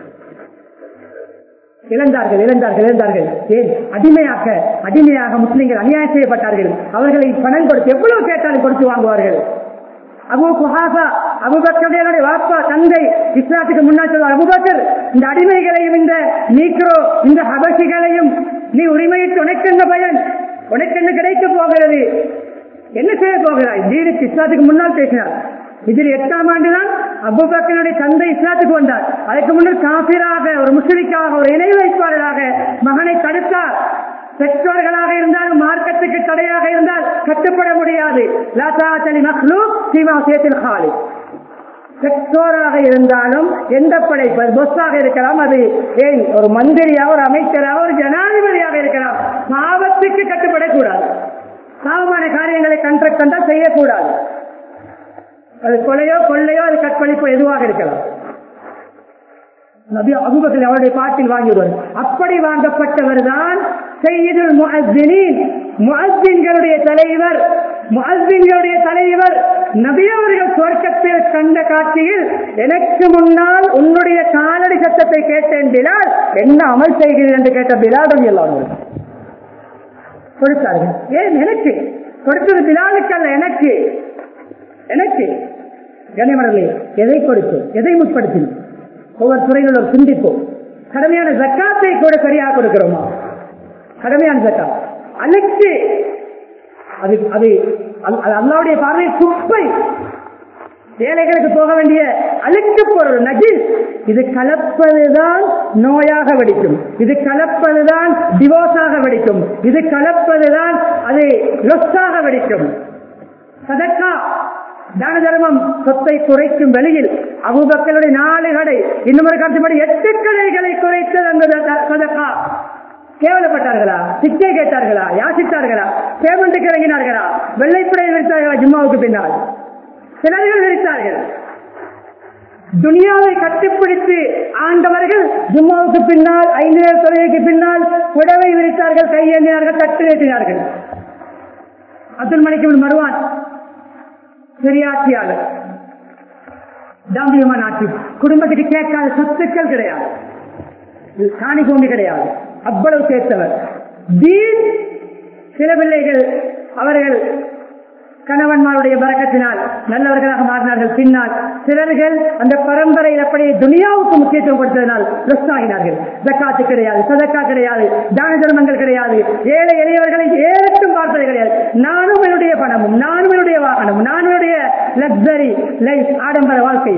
இழந்தார்கள் இழந்தார்கள் இழந்தார்கள் ஏன் அடிமையாக அடிமையாக முஸ்லிம்கள் அநியாயம் செய்யப்பட்டார்கள் அவர்களை பணம் கொடுத்து எவ்வளவு கேட்டாலும் கொடுத்து வாங்குவார்கள் அபு குஹாசா அபுபக்கருடைய வாப்பா தந்தை இஸ்லாத்துக்கு முன்னாள் சொல்வார் அபுபக்கர் இந்த அடிமைகளையும் இந்த நீக்ரோ இந்த ஹபசிகளையும் நீ உரிமையிட்டு உனக்கு என்ன பயன் உனக்கு என்ன கிடைக்க போகிறது என்ன செய்ய போகிறாய் தீனுக்கு இஸ்லாத்துக்கு முன்னால் பேசினார் இதில் எட்டாம் ஆண்டுதான் அபுபக்கனுடைய தந்தை இஸ்லாத்துக்கு வந்தார் அதுக்கு முன்னர் காபிராக ஒரு முஸ்லிக்காக ஒரு இணை வைப்பாளராக மகனை தடுத்தார் பெற்றோர்களாக இருந்தாலும் மார்க்கத்துக்கு தடையாக இருந்தால் கட்டுப்பட முடியாது பெற்றோராக இருந்தாலும் எந்த படைப்பு பொஸ்ஸாக இருக்கலாம் அது ஏன் ஒரு மந்திரியாக ஒரு அமைச்சராக ஒரு ஜனாதிபதியாக இருக்கலாம் பாவத்துக்கு கட்டுப்படக்கூடாது பாவமான காரியங்களை கண்ட கண்டா செய்யக்கூடாது அது கொலையோ கொள்ளையோ அது கற்பழிப்போ எதுவாக இருக்கலாம் நபி அபுபக்கர் அவருடைய பாட்டில் வாங்கிவிடுவார் அப்படி வாங்கப்பட்டவர் தான் செய்யுதுல் முஅஸ்ஸினீன் முஅஸ்ஸின்களுடைய தலைவர் முஅஸ்ஸின்களுடைய தலைவர் நபி அவர்கள் சுவர்க்கத்தில் கண்ட காட்சியில் எனக்கு முன்னால் உன்னுடைய காலடி சத்தத்தை கேட்டேன் பிலால் என்ன அமல் செய்கிறீர்கள் என்று கேட்ட பிலால் ரவி எல்லாம் கொடுத்தார்கள் ஏன் எனக்கு கொடுத்தது பிலாலுக்கு அல்ல எனக்கு எனக்கு கனிமரலே எதை கொடுத்தோம் எதை முற்படுத்தினோம் ஒவ்வொரு துறையில் ஒரு சிந்திப்போம் கடமையான ஜக்காத்தை கூட சரியாக கொடுக்கிறோமா கடமையான ஜக்காத் அனைத்து அது அது அல்லாவுடைய பார்வை குப்பை ஏழைகளுக்கு போக வேண்டிய அழுக்கு பொருள் நஜில் இது கலப்பதுதான் நோயாக வெடிக்கும் இது கலப்பதுதான் டிவோர்ஸாக வெடிக்கும் இது கலப்பதுதான் அது லொஸ்ஸாக வெடிக்கும் சதக்கா தான தர்மம் சொத்தை குறைக்கும் வெளியில் அபுபக்களுடைய நாலு கடை இன்னும் ஒரு கருத்துப்படி எட்டு கடைகளை குறைத்தது அந்த சதக்கா கேவலப்பட்டார்களா சிக்கை கேட்டார்களா யாசித்தார்களா பேமெண்ட்டுக்கு இறங்கினார்களா வெள்ளைப்படை விரித்தார்களா ஜும்மாவுக்கு பின்னால் சிலர்கள் விரித்தார்கள் துனியாவை கட்டிப்பிடித்து ஆண்டவர்கள் ஜும்மாவுக்கு பின்னால் ஐந்து நேர தொழுகைக்கு பின்னால் புடவை விரித்தார்கள் கையேந்தினார்கள் தட்டு ஏற்றினார்கள் அப்துல் மணிக்கு மறுவான் பெரியாட்சியாளர் தாம்பியமான ஆட்சி குடும்பத்துக்கு கேட்காத சொத்துக்கள் கிடையாது காணி பூமி கிடையாது அவ்வளவு சேர்த்தவர் தீன் சில பிள்ளைகள் அவர்கள் கணவன்மாருடைய பறக்கத்தினால் நல்லவர்களாக மாறினார்கள் பின்னால் சிலர்கள் அந்த பரம்பரையில் அப்படியே துனியாவுக்கு முக்கியத்துவம் கொடுத்ததனால் ஆகினார்கள் ஜக்காத்து கிடையாது சதக்கா கிடையாது தான தர்மங்கள் கிடையாது ஏழை எளியவர்களை ஏறட்டும் பார்த்தது கிடையாது நானும் என்னுடைய பணமும் நானும் என்னுடைய வாகனமும் நானும் என்னுடைய லக்ஸரி லைஃப் ஆடம்பர வாழ்க்கை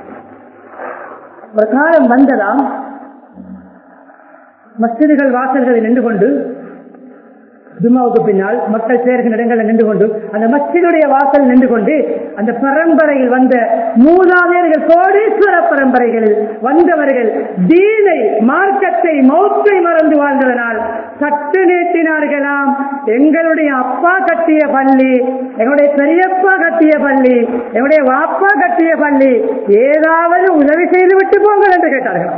ஒரு காலம் வந்ததாம் மஸ்ஜிதுகள் வாசல்களில் நின்று கொண்டு ஜும்மாவுக்கு பின்னால் மக்கள் சேர்க்கிற இடங்களில் நின்று கொண்டு அந்த மஸ்ஜிதுடைய வாசல் நின்று கொண்டு அந்த பரம்பரையில் வந்த மூதாதையர்கள் கோடீஸ்வர பரம்பரைகளில் வந்தவர்கள் தீனை மார்க்கத்தை மௌத்தை மறந்து வாழ்ந்ததனால் சட்டு நீட்டினார்களாம் எங்களுடைய அப்பா கட்டிய பள்ளி எங்களுடைய பெரியப்பா கட்டிய பள்ளி எங்களுடைய வாப்பா கட்டிய பள்ளி ஏதாவது உதவி செய்து விட்டு போங்கள் என்று கேட்டார்கள்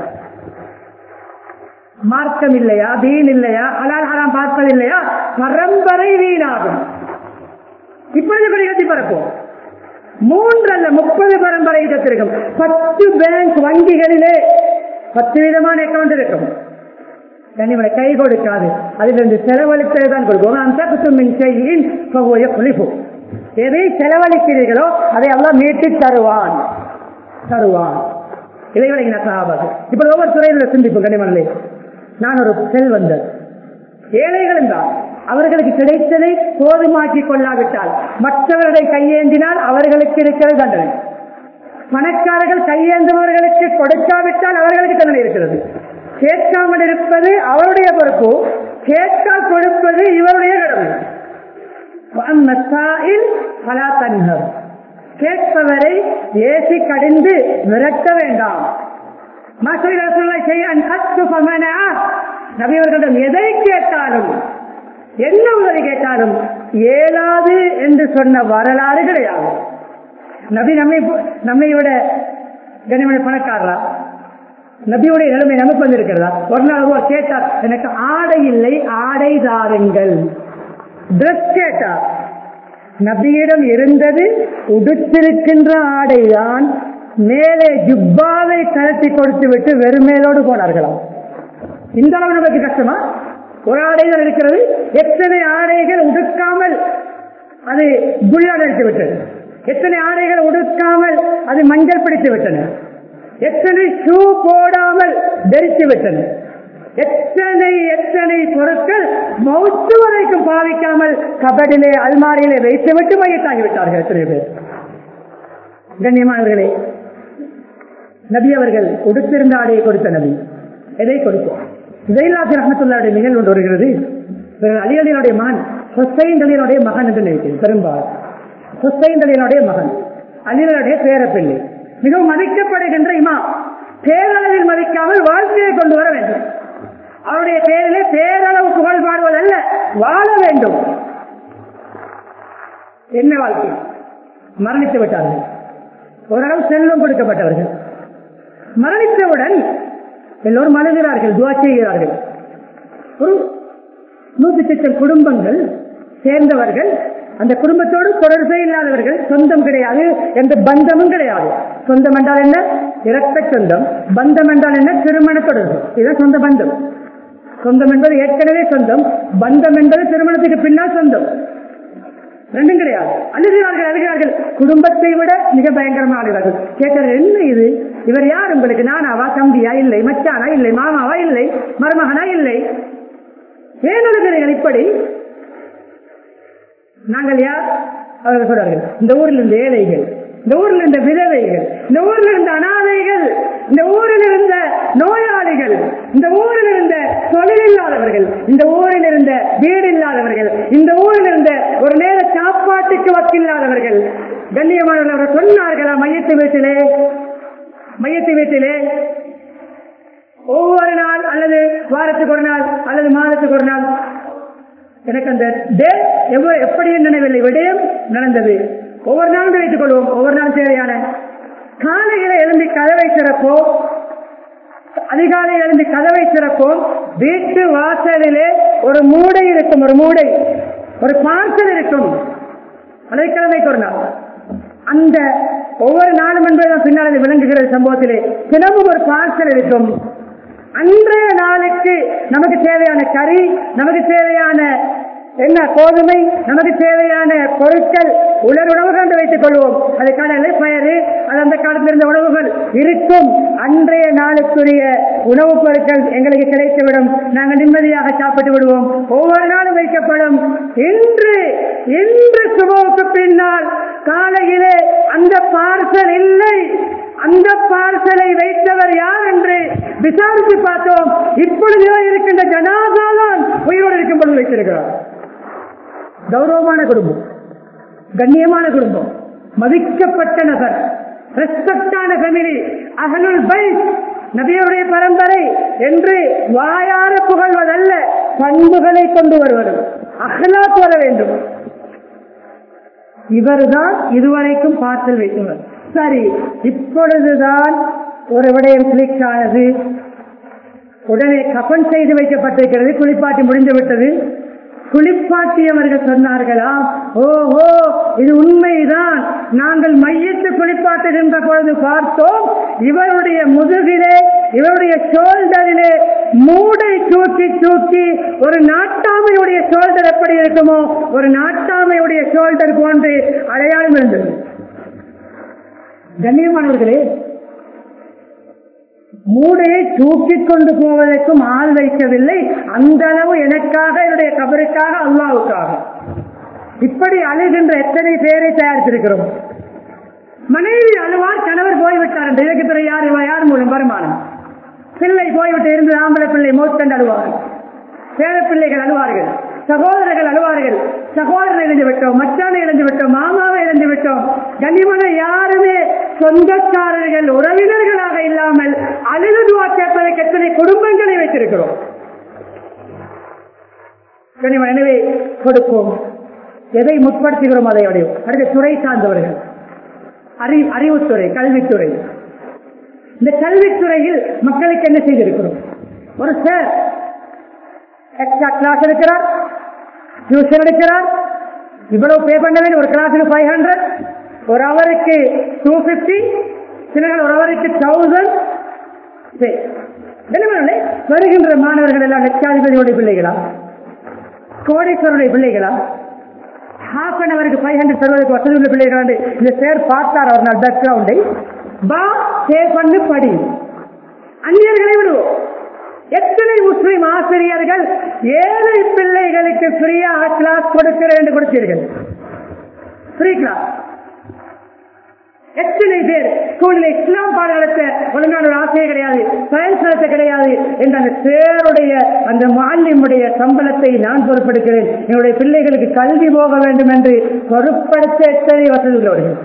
மார்க்கம் இல்லையா தீன் இல்லையா ஹலால் ஹராம் பார்ப்பது இல்லையா பரம்பரை வீணாகும் இப்பொழுது கூட எழுதி பரப்போம் மூன்று அல்ல முப்பது பரம்பரை இருக்கும் பத்து பேங்க் வங்கிகளிலே பத்து விதமான அக்கௌண்ட் இருக்கும் கனிமனை கை கொடுக்காது அதிலிருந்து செலவழித்தது தான் கொடுக்கும் அந்த குசுமின் செய்யின் குளிப்போம் எதை செலவழிக்கிறீர்களோ அதை எல்லாம் மீட்டு தருவான் தருவான் இளைவழகின சகாபாது இப்ப ஒவ்வொரு துறையில சிந்திப்போம் கனிமனிலே நான் ஒரு செல்வந்தர் ஏழைகளும் தான் அவர்களுக்கு கிடைத்ததை போதுமாக்கி கொள்ளாவிட்டால் மற்றவர்களை கையேந்தினால் அவர்களுக்கு இருக்கிறது தண்டனை பணக்காரர்கள் கையேந்தவர்களுக்கு கொடுக்காவிட்டால் அவர்களுக்கு தண்டனை இருக்கிறது கேட்காமல் இருப்பது அவருடைய பொறுப்பு கேட்கால் கொடுப்பது இவருடைய கடமை பலா தன்னர் கேட்பவரை ஏசி கடிந்து விரட்ட வேண்டாம் நபியவர்களிடம் எதை கேட்டாலும் என்ன உதவி கேட்டாலும் ஏலாது என்று சொன்ன வரலாறு கிடையாது நபி நம்மை நம்மை விட கனிமனை பணக்காரரா நபியுடைய நிலைமை நமக்கு வந்திருக்கிறதா ஒரு நாள் ஒரு கேட்டார் எனக்கு ஆடை இல்லை ஆடை தாருங்கள் ட்ரெஸ் கேட்டார் நபியிடம் இருந்தது உடுத்திருக்கின்ற ஆடைதான் மேலே ஜுப்பாவை கலத்தி கொடுத்து விட்டு வெறும் மேலோடு போனார்களாம் இந்த அளவு நமக்கு கஷ்டமா ஒரு ஆடைகள் இருக்கிறது எத்தனை ஆடைகள் உடுக்காமல் அது குழியா நிறுத்தி விட்டது எத்தனை ஆடைகள் உடுக்காமல் அது மஞ்சள் பிடித்து விட்டன எத்தனை ஷூ போடாமல் தரித்து விட்டன எத்தனை எத்தனை பொருட்கள் மௌத்து வரைக்கும் பாவிக்காமல் கபடிலே அல்மாரியிலே வைத்து விட்டு மையத்தாகிவிட்டார்கள் எத்தனை பேர் கண்ணியமானவர்களே நபி அவர்கள் உடுத்திருந்த ஆடையை கொடுத்த நபி எதை கொடுக்கும் ஜெயிலாசி ரஹமத்துல்லாவுடைய நிகழ்வு ஒன்று வருகிறது அலிகளினுடைய மகன் ஹுசைன் அலியனுடைய மகன் என்று நினைக்கிறேன் பெரும்பாலும் ஹுசைன் அலியனுடைய மகன் அலிகளுடைய பேரப்பிள்ளை மிகவும் மதிக்கப்படுகின்ற இமா பேரளவில் மதிக்காமல் வாழ்க்கையை கொண்டு வர வேண்டும் அவருடைய பேரிலே பேரளவு புகழ் பாடுவதல்ல வாழ வேண்டும் என்ன வாழ்க்கை மரணித்து விட்டார்கள் ஓரளவு செல்வம் கொடுக்கப்பட்டவர்கள் மரணித்தவுடன் எல்லோரும் அழுகிறார்கள் துவா செய்கிறார்கள் ஒரு நூத்தி லட்சம் குடும்பங்கள் சேர்ந்தவர்கள் அந்த குடும்பத்தோடு தொடர்பே இல்லாதவர்கள் சொந்தம் கிடையாது எந்த பந்தமும் கிடையாது சொந்தம் என்றால் என்ன இரத்த சொந்தம் பந்தம் என்றால் என்ன திருமண தொடர்பு இதுதான் சொந்த பந்தம் சொந்தம் என்பது ஏற்கனவே சொந்தம் பந்தம் என்பது திருமணத்துக்கு பின்னால் சொந்தம் ரெண்டும் கிடையாது அழுகிறார்கள் அழுகிறார்கள் குடும்பத்தை விட மிக பயங்கரமா அழுகிறார்கள் கேட்கிறார் என்ன இது இவர் யார் உங்களுக்கு நானாவா தம்பியா இல்லை மச்சானா இல்லை மாமாவா இல்லை மருமகனா இல்லை ஏன் அழுகிறீர்கள் இப்படி நாங்கள் யார் அவர்கள் சொல்றார்கள் இந்த ஊரில் இருந்த ஏழைகள் இந்த ஊரில் இருந்த விதவைகள் இந்த ஊரில் இருந்த அனாதைகள் இந்த ஊரில் இருந்த நோயாளிகள் இந்த ஊரில் இருந்த தொழில் இல்லாதவர்கள் இந்த ஊரில் இருந்த வீடு இல்லாதவர்கள் இந்த ஊரில் இருந்த ஒரு நேர சாப்பாட்டுக்கு வக்கில்லாதவர்கள் கண்ணியமானவர்கள் சொன்னார்களா மையத்து வீட்டிலே மையத்து வீட்டிலே ஒவ்வொரு நாள் அல்லது வாரத்துக்கு ஒரு நாள் அல்லது மாதத்துக்கு ஒரு நாள் எனக்கு அந்த டே எவ்வளவு எப்படி நினைவில்லை விடயம் நடந்தது ஒவ்வொரு நாளும் வைத்துக் கொள்வோம் ஒவ்வொரு நாள் தேவையான காலையில எழும்பி கதவை திறப்போம் அதிகாலை எழும்பி கதவை திறப்போம் வீட்டு வாசலிலே ஒரு மூடை இருக்கும் ஒரு மூடை ஒரு பார்சல் இருக்கும் அதை கிழமைக்கு ஒரு நாள் அந்த ஒவ்வொரு நாளும் என்பதுதான் பின்னால் விளங்குகிறது சம்பவத்திலே தினமும் ஒரு பார்சல் இருக்கும் அன்றைய நாளுக்கு நமக்கு தேவையான கறி நமக்கு தேவையான என்ன கோதுமை நமக்கு தேவையான பொருட்கள் உலர் உணவுகள் என்று வைத்துக் கொள்வோம் அது கடலை பயறு அது அந்த காலத்தில் இருந்த உணவுகள் இருக்கும் அன்றைய நாளுக்குரிய உணவுப் பொருட்கள் எங்களுக்கு கிடைத்துவிடும் நாங்கள் நிம்மதியாக சாப்பிட்டு விடுவோம் ஒவ்வொரு நாளும் வைக்கப்படும் இன்று இன்று சுபவுக்கு பின்னால் காலையிலே அந்த பார்சல் இல்லை அந்த பார்சலை வைத்தவர் யார் என்று விசாரித்து பார்த்தோம் இப்பொழுது இருக்கின்ற ஜனாதாதான் உயிரோடு இருக்கும் பொழுது வைத்திருக்கிறார் கௌரவமான குடும்பம் கண்ணியமான குடும்பம் மதிக்கப்பட்ட நபர் ரெஸ்பெக்டான ஃபேமிலி அகலுல் பைத் நபியுடைய பரம்பரை என்று வாயார புகழ்வதல்ல பண்புகளை கொண்டு வருவது அகலாத் வர வேண்டும் இவர்தான் இதுவரைக்கும் பார்சல் வைத்தவர் சரி இப்பொழுதுதான் ஒரு விடயம் கிளிக் ஆனது உடனே கபன் செய்து வைக்கப்பட்டிருக்கிறது குளிப்பாட்டி முடிந்து விட்டது குளிப்பாட்டியவர்கள் சொன்னார்களா ஓஹோ இது உண்மைதான் நாங்கள் மையத்து குளிப்பாட்டுகின்ற பொழுது பார்த்தோம் இவருடைய முதுகிலே இவருடைய ஷோல்டரிலே மூடை தூக்கி தூக்கி ஒரு நாட்டாமையுடைய ஷோல்டர் எப்படி இருக்குமோ ஒரு நாட்டாமையுடைய ஷோல்டர் போன்று அடையாளம் இருந்தது கண்ணியமானவர்களே மூடையை தூக்கிக் கொண்டு போவதற்கும் ஆள் வைக்கவில்லை அந்த அளவு எனக்காக என்னுடைய கபருக்காக அல்லாவுக்காக இப்படி அழுகின்ற எத்தனை பேரை தயாரித்திருக்கிறோம் மனைவி அழுவார் கணவர் போய்விட்டார் என்று இதற்கு பிறகு யார் இவ- யார் மூலம் வருமானம் பிள்ளை போய்விட்டு இருந்து ஆம்பளை பிள்ளை மோத்தண்டு அழுவார்கள் பேர பிள்ளைகள் அழுவார்கள் சகோதரர்கள் அழுவார்கள் சகோதரனை இழந்து விட்டோம் மச்சானை இழந்து விட்டோம் மாமாவை இழந்து விட்டோம் கனிமன யாருமே சொந்தக்காரர்கள் உறவினர்களாக இல்லாமல் அழுதுவா கேட்பதற்கு எத்தனை குடும்பங்களை வைத்திருக்கிறோம் கனிமன் எனவே கொடுப்போம் எதை முற்படுத்துகிறோம் அதை அடையும் அடுத்த துறை சார்ந்தவர்கள் அறி அறிவுத்துறை கல்வித்துறை இந்த கல்வித்துறையில் மக்களுக்கு என்ன செய்திருக்கிறோம் ஒரு சார் எக்ஸ்ட்ரா கிளாஸ் எடுக்கிறார் டியூஷன் எடுக்கிறார் இவ்வளவு பே பண்ண வேண்டும் ஒரு கிளாஸுக்கு ஃபைவ் ஹண்ட்ரட் ஒரு அவருக்கு டூ பிப்டி சிலர்கள் ஒரு அவருக்கு தௌசண்ட் வருகின்ற மாணவர்கள் எல்லாம் லட்சாதிபதியோட பிள்ளைகளா கோடீஸ்வரனுடைய பிள்ளைகளா ஹாஃப் அன் அவருக்கு ஃபைவ் ஹண்ட்ரட் தருவதற்கு வசதி உள்ள பிள்ளைகள் வந்து இந்த சேர் பார்த்தார் அவர் நாள் பேக்ரவுண்டை பா சேவ் பண்ணு படி அந்நியர்களை விடுவோம் எத்தனை முஸ்லிம் ஆசிரியர்கள் ஏழை பிள்ளைகளுக்கு ஃப்ரீயாக கிளாஸ் கொடுக்கிறேன் என்று கொடுத்தீர்கள் ஃப்ரீ கிளாஸ் எத்தனை பேர் ஸ்கூலில் இஸ்லாம் பாடம் நடத்த ஒழுங்கான ஒரு ஆசையே கிடையாது சயின்ஸ் நடத்த கிடையாது என்ற அந்த பேருடைய அந்த மாலிமுடைய சம்பளத்தை நான் பொறுப்பெடுக்கிறேன் என்னுடைய பிள்ளைகளுக்கு கல்வி போக வேண்டும் என்று பொறுப்படுத்த எத்தனை வசதி உள்ளவர்கள்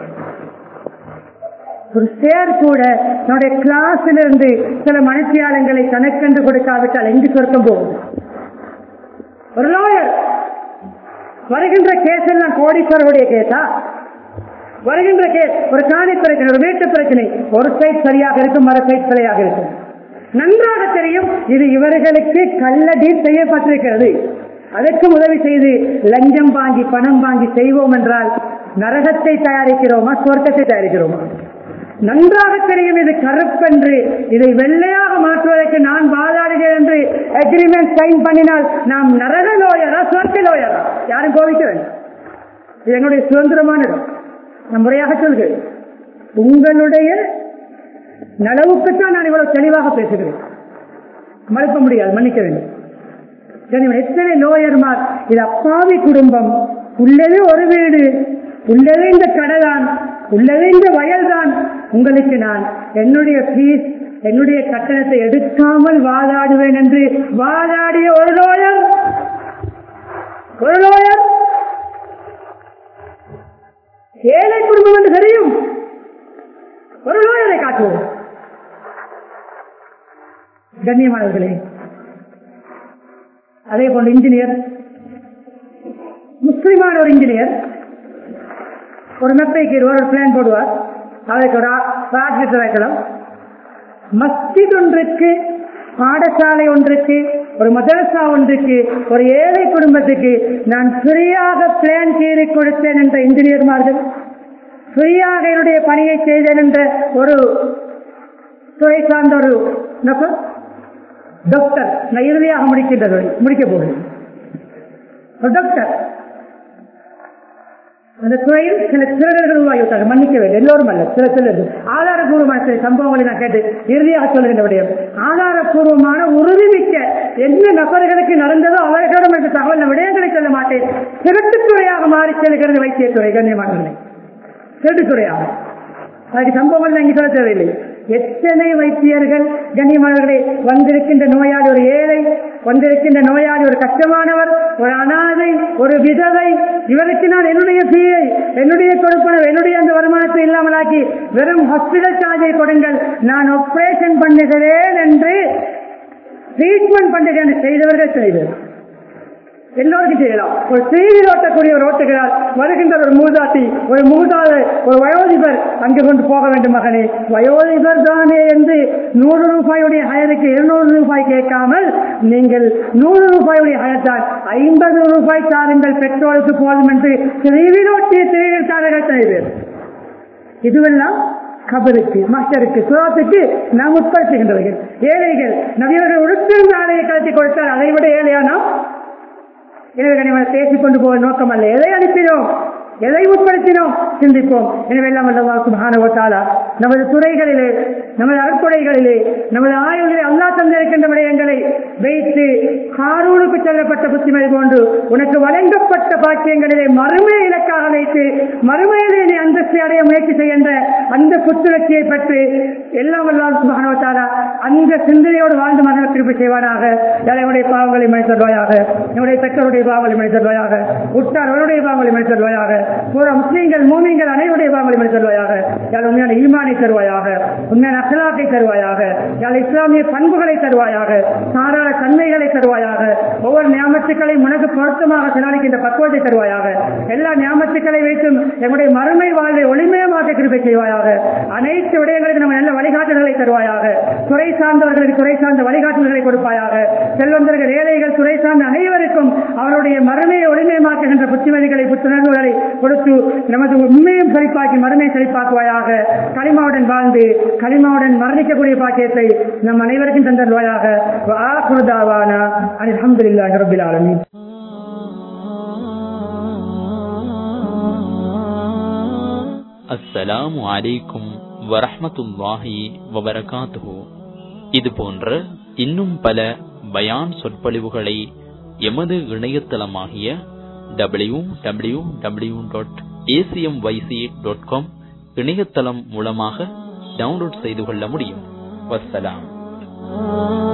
ஒரு சேர் கூட தன்னுடைய கிளாஸில் இருந்து சில மனுஷியாளங்களை தனக்கென்று கொடுக்காவிட்டால் எங்கு சொர்க்கம் போகும் ஒரு லாயர் வருகின்ற கேஸ் எல்லாம் கோடீஸ்வரருடைய கேஸா வருகின்ற கேஸ் ஒரு காணி பிரச்சனை ஒரு வீட்டு பிரச்சனை ஒரு சைட் சரியாக இருக்கும் மறு சைட் சரியாக இருக்கும் நன்றாக தெரியும் இது இவர்களுக்கு கள்ளடி செய்யப்பட்டிருக்கிறது அதற்கு உதவி செய்து லஞ்சம் வாங்கி பணம் வாங்கி செய்வோம் என்றால் நரகத்தை தயாரிக்கிறோமா சொர்க்கத்தை தயாரிக்கிறோமா நன்றாக தெரியும் இது கருப்பென்று இதை வெள்ளையாக மாற்றுவதற்கு நான் வாதாடுகிறேன் என்று அக்ரிமெண்ட் சைன் பண்ணினால் நாம் நரக லோயரா சொர்க்க லோயரா யாரும் கோவிக்க வேண்டாம் இது எங்களுடைய சுதந்திரமான இடம் நான் முறையாக சொல்கிறேன் உங்களுடைய நலவுக்குத்தான் நான் இவ்வளவு தெளிவாக பேசுகிறேன் மறுக்க முடியாது மன்னிக்க வேண்டும் கனிமன், எத்தனை லோயர்மார் இது அப்பாவி குடும்பம் உள்ளது ஒரு வீடு உள்ளது இந்த கடைதான் உள்ளது இந்த வயல்தான் உங்களுக்கு நான் என்னுடைய ஃபீஸ் என்னுடைய கட்டணத்தை எடுக்காமல் வாதாடுவேன் என்று வாதாடிய ஒரு லோயர் ஒரு லோயர் ஏழை குடும்பம் என்று தெரியும் ஒரு லோயரை காட்டுவோம் கண்ணியமானவர்களே அதே போன்ற இன்ஜினியர் முஸ்லிமான ஒரு இன்ஜினியர் ஒரு மெப்பைக்கு ஒரு பிளான் போடுவார் அதற்கு ஒரு ப்ராஜெக்ட் வைக்கலாம் மஸ்ஜித் ஒன்றுக்கு பாடசாலை ஒன்றுக்கு ஒரு மதரசா ஒன்றுக்கு ஒரு ஏழை குடும்பத்துக்கு நான் ஃப்ரீயாக பிளான் செய்து கொடுத்தேன் என்ற இன்ஜினியர்மார்கள் ஃப்ரீயாக என்னுடைய பணியை செய்தேன் என்ற ஒரு துறை சார்ந்த ஒரு நபர் டாக்டர் நான் இறுதியாக முடிக்கின்றது முடிக்க போகிறேன் ஒரு டாக்டர் அந்த துறையில் சில திருடர்கள் உருவாகிவிட்டார்கள் மன்னிக்க வேண்டும் எல்லோரும் அல்ல சில சிலர் ஆதாரபூர்வமான சில சம்பவங்களை நான் கேட்டு இறுதியாக சொல்லுகின்ற விடயம் ஆதாரபூர்வமான உறுதிமிக்க என்ன நபர்களுக்கு நடந்ததோ அவர்களிடம் எனக்கு தகவல் நான் விடயங்களை சொல்ல மாட்டேன் திருட்டுத்துறையாக மாறி செல்கிறது வைத்தியத்துறை கண்ணியமானவர்களை திருட்டுத்துறையாக அதுக்கு சம்பவங்கள் நான் இங்கே சொல்ல தேவையில்லை எத்தனை வைத்தியர்கள் கண்ணியமானவர்களே வந்திருக்கின்ற நோயாளி ஒரு ஏழை வந்திருக்கின்ற நோயாளி ஒரு கஷ்டமானவர் ஒரு அனாதை ஒரு விதவை இவருக்கு நான் என்னுடைய ஃபீயை என்னுடைய கொடுப்பனவு என்னுடைய அந்த வருமானத்தை இல்லாமலாக்கி வெறும் ஹாஸ்பிட்டல் சார்ஜை கொடுங்கள் நான் ஆபரேஷன் பண்ணுகிறேன் என்று ட்ரீட்மெண்ட் பண்ணுகிறேன் செய்தவர்கள் செய்தது எல்லோருக்கும் செய்யலாம் ஒரு செய்தி ஓட்டக்கூடிய ஒரு ஓட்டுகிறார் வருகின்ற ஒரு மூதாட்டி ஒரு மூதாத ஒரு வயோதிபர் அங்கு கொண்டு போக வேண்டும் மகனே வயோதிபர் தானே என்று நூறு ரூபாயுடைய ஹயருக்கு இருநூறு ரூபாய் கேட்காமல் நீங்கள் நூறு ரூபாயுடைய ஹயத்தால் ஐம்பது ரூபாய் தாருங்கள் பெட்ரோலுக்கு போதும் என்று செய்தியோட்டிய செய்தித்தார்கள் செய்தேன் இதுவெல்லாம் கபருக்கு மஷருக்கு சுராத்துக்கு நாம் உட்படுத்துகின்றவர்கள் ஏழைகள் நபியவர்கள் உடுத்திருந்த ஆலையை கலத்தி கொடுத்தால் அதை விட ஏழையா நாம் எனவே கனிமனை பேசிக் கொண்டு போக நோக்கம் அல்ல எதை அனுப்பினோம் எதை உட்படுத்தினோம் சிந்திப்போம் எனவே எல்லாம் சுபானுவத்தாலா நமது துறைகளிலே நமது அற்புடைகளிலே நமது ஆய்வுகளிலே அல்லா தந்திருக்கின்ற விடயங்களை வைத்து காரூனுக்கு செல்லப்பட்ட புத்திமதி போன்று உனக்கு வழங்கப்பட்ட பாக்கியங்களிலே மறுமை இலக்காக வைத்து மறுமையிலே நீ அந்தஸ்தை அடைய முயற்சி செய்கின்ற அந்த புத்துணர்ச்சியை பற்றி எல்லாம் வல்லாம் சுபானுவத்தாலா அந்த சிந்தனையோடு வாழ்ந்து மகன திருப்பி செய்வானாக என்னுடைய பாவங்களை மனிதர்வாயாக என்னுடைய பெற்றோருடைய பாவங்களை மனிதர்வாயாக உற்றார்களுடைய பாவங்களை மனிதர்வாயாக பூரா முஸ்லீம்கள் மூமிங்கள் அனைவருடைய பாவங்களை மனிதர்வாயாக யார் உண்மையான ஈமானை தருவாயாக உண்மையான அகலாக்கை தருவாயாக யார் இஸ்லாமிய பண்புகளை தருவாயாக சாராள தன்மைகளை தருவாயாக ஒவ்வொரு ஞாபகத்துக்களை உனக்கு பொருத்தமாக செலவழிக்கின்ற பக்குவத்தை தருவாயாக எல்லா ஞாபகத்துக்களை வைத்தும் எங்களுடைய மறுமை வாழ்வை ஒளிமயமாக கிருப்பை செய்வாயாக அனைத்து விடயங்களுக்கு நம்ம நல்ல வழிகாட்டுதல்களை தருவாயாக துறை சார்ந்தவர்களுக்கு துறை சார்ந்த வழிகாட்டுதல்களை கொடுப்பாயாக செல்வந்தர்கள் ஏழைகள் துறை சார்ந்த அனைவருக்கும் அவருடைய மறுமையை ஒளிமயமாக்குகின்ற புத்திமதிகளை புத்துணர்வுகளை கொடுத்து நமது உண்மையும் செழிப்பாக்கி மறுமை செழிப்பாக்குவாயாக களிமாவுடன் வாழ்ந்து களிமாவுடன் மரணிக்கக்கூடிய பாக்கியத்தை நம் அனைவருக்கும் தந்தருவாயாக அலமதுல்லாஹி ரபில் ஆலமீன் அஸ்ஸலாமு அலைக்கும் வரஹ்மத்துல்லாஹி வபரகாத்துஹு இது போன்ற இன்னும் பல பயான் சொற்பொழிவுகளை எமது இணையதளமாகிய W W W dot ACM YC dot com இணையதளம் மூலமாக டவுன்லோட் செய்து கொள்ள முடியும் வஸ்ஸலாம்